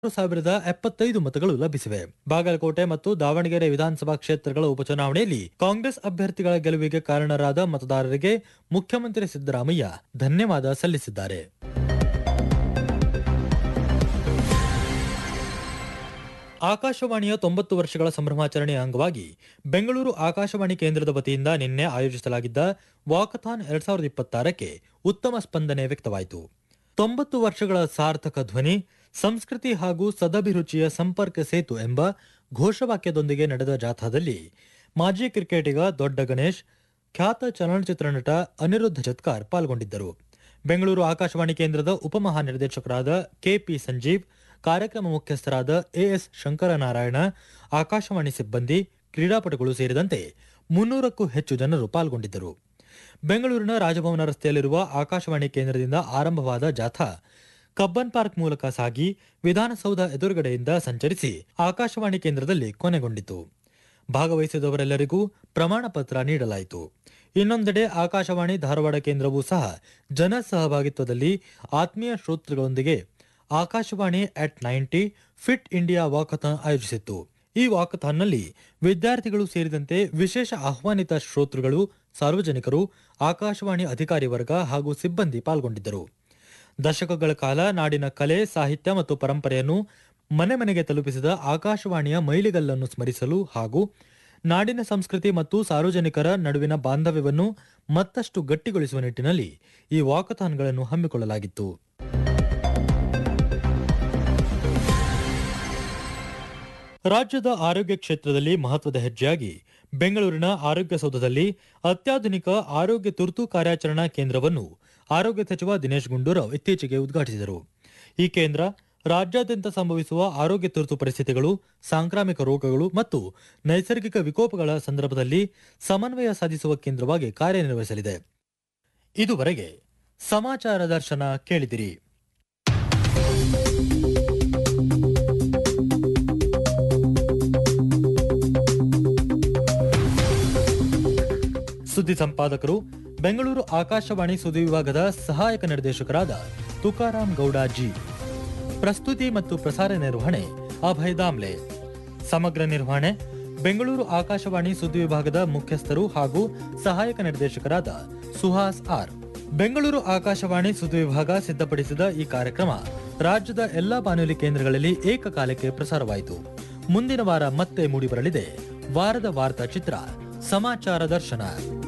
ಆರು ಸಾವಿರದ ಎಪ್ಪತ್ತೈದು ಮತಗಳು ಲಭಿಸಿವೆ ಬಾಗಲಕೋಟೆ ಮತ್ತು ದಾವಣಗೆರೆ ವಿಧಾನಸಭಾ ಕ್ಷೇತ್ರಗಳ ಉಪಚುನಾವಣೆಯಲ್ಲಿ ಕಾಂಗ್ರೆಸ್ ಅಭ್ಯರ್ಥಿಗಳ ಗೆಲುವಿಗೆ ಕಾರಣರಾದ ಮತದಾರರಿಗೆ ಮುಖ್ಯಮಂತ್ರಿ ಸಿದ್ದರಾಮಯ್ಯ ಧನ್ಯವಾದ ಸಲ್ಲಿಸಿದ್ದಾರೆ ಆಕಾಶವಾಣಿಯ ತೊಂಬತ್ತು ವರ್ಷಗಳ ಸಂಭ್ರಮಾಚರಣೆಯ ಅಂಗವಾಗಿ ಬೆಂಗಳೂರು ಆಕಾಶವಾಣಿ ಕೇಂದ್ರದ ವತಿಯಿಂದ ನಿನ್ನೆ ಆಯೋಜಿಸಲಾಗಿದ್ದ ವಾಕಥಾನ್ ಎರಡ್ ಸಾವಿರದ ಇಪ್ಪತ್ತಾರಕ್ಕೆ ಉತ್ತಮ ಸ್ಪಂದನೆ ವ್ಯಕ್ತವಾಯಿತು ತೊಂಬತ್ತು ವರ್ಷಗಳ ಸಾರ್ಥಕ ಧ್ವನಿ ಸಂಸ್ಕೃತಿ ಹಾಗೂ ಸದಭಿರುಚಿಯ ಸಂಪರ್ಕ ಸೇತು ಎಂಬ ಘೋಷವಾಕ್ಯದೊಂದಿಗೆ ನಡೆದ ಜಾಥಾದಲ್ಲಿ ಮಾಜಿ ಕ್ರಿಕೆಟಿಗ ದೊಡ್ಡ ಗಣೇಶ್ ಖ್ಯಾತ ಚಲನಚಿತ್ರ ನಟ ಅನಿರುದ್ಧ ಜತ್ಕಾರ್ ಪಾಲ್ಗೊಂಡಿದ್ದರು ಬೆಂಗಳೂರು ಆಕಾಶವಾಣಿ ಕೇಂದ್ರದ ಉಪಮಹಾನಿರ್ದೇಶಕರಾದ ಕೆಪಿ ಸಂಜೀವ್ ಕಾರ್ಯಕ್ರಮ ಮುಖ್ಯಸ್ಥರಾದ ಎಎಸ್ ಶಂಕರನಾರಾಯಣ ಆಕಾಶವಾಣಿ ಸಿಬ್ಬಂದಿ ಕ್ರೀಡಾಪಟುಗಳು ಸೇರಿದಂತೆ ಮುನ್ನೂರಕ್ಕೂ ಹೆಚ್ಚು ಜನರು ಪಾಲ್ಗೊಂಡಿದ್ದರು ಬೆಂಗಳೂರಿನ ರಾಜಭವನ ರಸ್ತೆಯಲ್ಲಿರುವ ಆಕಾಶವಾಣಿ ಕೇಂದ್ರದಿಂದ ಆರಂಭವಾದ ಜಾಥಾ ಕಬ್ಬನ್ ಪಾರ್ಕ್ ಮೂಲಕ ಸಾಗಿ ವಿಧಾನಸೌಧ ಎದುರುಗಡೆಯಿಂದ ಸಂಚರಿಸಿ ಆಕಾಶವಾಣಿ ಕೇಂದ್ರದಲ್ಲಿ ಕೊನೆಗೊಂಡಿತು ಭಾಗವಹಿಸಿದವರೆಲ್ಲರಿಗೂ ಪ್ರಮಾಣ ಪತ್ರ ನೀಡಲಾಯಿತು ಇನ್ನೊಂದೆಡೆ ಆಕಾಶವಾಣಿ ಧಾರವಾಡ ಕೇಂದ್ರವೂ ಸಹ ಜನ ಸಹಭಾಗಿತ್ವದಲ್ಲಿ ಆತ್ಮೀಯ ಶ್ರೋತೃಗಳೊಂದಿಗೆ Akashvani at ninety fit India walkathon ಆಯೋಜಿಸಿತ್ತು ಈ ವಾಕಥಾನ್ನಲ್ಲಿ ವಿದ್ಯಾರ್ಥಿಗಳು ಸೇರಿದಂತೆ ವಿಶೇಷ ಆಹ್ವಾನಿತ ಶ್ರೋತೃಗಳು ಸಾರ್ವಜನಿಕರು ಆಕಾಶವಾಣಿ ಅಧಿಕಾರಿ ವರ್ಗ ಹಾಗೂ ಸಿಬ್ಬಂದಿ ಪಾಲ್ಗೊಂಡಿದ್ದರು ದಶಕಗಳ ಕಾಲ ನಾಡಿನ ಕಲೆ ಸಾಹಿತ್ಯ ಮತ್ತು ಪರಂಪರೆಯನ್ನು ಮನೆ ಮನೆಗೆ ತಲುಪಿಸಿದ ಆಕಾಶವಾಣಿಯ ಮೈಲಿಗಲ್ಲನ್ನು ಸ್ಮರಿಸಲು ಹಾಗೂ ನಾಡಿನ ಸಂಸ್ಕೃತಿ ಮತ್ತು ಸಾರ್ವಜನಿಕರ ನಡುವಿನ ಬಾಂಧವ್ಯವನ್ನು ಮತ್ತಷ್ಟು ಗಟ್ಟಿಗೊಳಿಸುವ ನಿಟ್ಟಿನಲ್ಲಿ ಈ ವಾಕಥಾನ್ಗಳನ್ನು ಹಮ್ಮಿಕೊಳ್ಳಲಾಗಿತ್ತು ರಾಜ್ಯದ ಆರೋಗ್ಯ ಕ್ಷೇತ್ರದಲ್ಲಿ ಮಹತ್ವದ ಹೆಜ್ಜೆಯಾಗಿ ಬೆಂಗಳೂರಿನ ಆರೋಗ್ಯ ಸೌಧದಲ್ಲಿ ಅತ್ಯಾಧುನಿಕ ಆರೋಗ್ಯ ತುರ್ತು ಕಾರ್ಯಾಚರಣಾ ಕೇಂದ್ರವನ್ನು ಆರೋಗ್ಯ ಸಚಿವ ದಿನೇಶ್ ಗುಂಡೂರಾವ್ ಇತ್ತೀಚೆಗೆ ಉದ್ಘಾಟಿಸಿದರು ಈ ಕೇಂದ್ರ ರಾಜ್ಯಾದ್ಯಂತ ಸಂಭವಿಸುವ ಆರೋಗ್ಯ ತುರ್ತು ಪರಿಸ್ಥಿತಿಗಳು ಸಾಂಕ್ರಾಮಿಕ ರೋಗಗಳು ಮತ್ತು ನೈಸರ್ಗಿಕ ವಿಕೋಪಗಳ ಸಂದರ್ಭದಲ್ಲಿ ಸಮನ್ವಯ ಸಾಧಿಸುವ ಕೇಂದ್ರವಾಗಿ ಕಾರ್ಯನಿರ್ವಹಿಸಲಿದೆ ಇದುವರೆಗೆ ಸಮಾಚಾರ ದರ್ಶನ ಕೇಳಿದಿರಿ ಸುದ್ದಿ ಸಂಪಾದಕರು ಬೆಂಗಳೂರು ಆಕಾಶವಾಣಿ ಸುದ್ದಿ ವಿಭಾಗದ ಸಹಾಯಕ ನಿರ್ದೇಶಕರಾದ ತುಕಾರಾಂ ಗೌಡ ಜಿ ಪ್ರಸ್ತುತಿ ಮತ್ತು ಪ್ರಸಾರ ನಿರ್ವಹಣೆ ಅಭಯ್ ದಾಮ್ಲೆ ಸಮಗ್ರ ನಿರ್ವಹಣೆ ಬೆಂಗಳೂರು ಆಕಾಶವಾಣಿ ಸುದ್ದಿ ವಿಭಾಗದ ಮುಖ್ಯಸ್ಥರು ಹಾಗೂ ಸಹಾಯಕ ನಿರ್ದೇಶಕರಾದ ಸುಹಾಸ್ ಆರ್ ಬೆಂಗಳೂರು ಆಕಾಶವಾಣಿ ಸುದ್ದಿ ವಿಭಾಗ ಸಿದ್ಧಪಡಿಸಿದ ಈ ಕಾರ್ಯಕ್ರಮ ರಾಜ್ಯದ ಎಲ್ಲಾ ಬಾನುಲಿ ಕೇಂದ್ರಗಳಲ್ಲಿ ಏಕಕಾಲಕ್ಕೆ ಪ್ರಸಾರವಾಯಿತು ಮುಂದಿನ ವಾರ ಮತ್ತೆ ಮೂಡಿಬರಲಿದೆ ವಾರದ ವಾರ್ತಾ ಚಿತ್ರ ಸಮಾಚಾರ ದರ್ಶನ